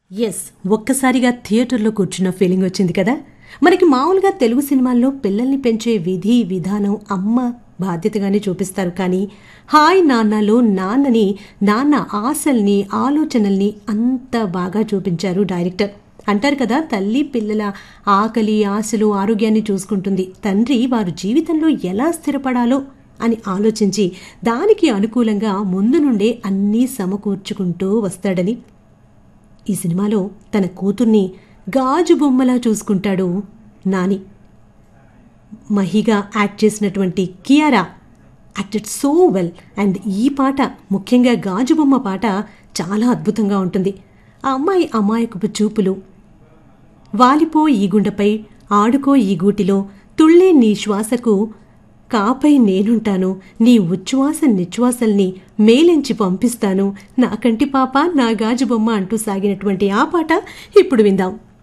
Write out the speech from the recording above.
yes ఒక్కసారిగా థియేటర్లో కూర్చున్న ఫీలింగ్ వచ్చింది కదా మనకి మామూలుగా తెలుగు సినిమాల్లో పిల్లల్ని పెంచే విధి విధానం అమ్మ బాధ్యతగానే చూపిస్తారు కానీ హాయ్ నాన్నలో నాన్నని నాన్న ఆశల్ని ఆలోచనల్ని అంత బాగా చూపించారు డైరెక్టర్ అంటారు కదా తల్లి పిల్లల ఆకలి ఆశలు ఆరోగ్యాన్ని చూసుకుంటుంది తండ్రి వారు జీవితంలో ఎలా స్థిరపడాలో అని ఆలోచించి దానికి అనుకూలంగా ముందు నుండే అన్నీ సమకూర్చుకుంటూ వస్తాడని ఈ సినిమాలో తన కూతుర్ని గాజు బొమ్మలా చూసుకుంటాడు నాని మహిగా యాక్ట్ చేసినటువంటి Kiara acted so well and ఈ పాట ముఖ్యంగా గాజు బొమ్మ పాట చాలా అద్భుతంగా ఉంటుంది ఆ అమ్మాయి అమాయకపు చూపులు వాలిపో ఈ గుండెపై ఆడుకో ఈ గూటిలో తుళ్ళే నీ శ్వాసకు కాపై నేనుంటాను నీ ఉచ్ఛ్వాస నిశ్వాసల్ని మేలించి పంపిస్తాను నా కంటి పాప నా గాజు బొమ్మ అంటూ సాగినటువంటి ఆ పాట ఇప్పుడు విందాం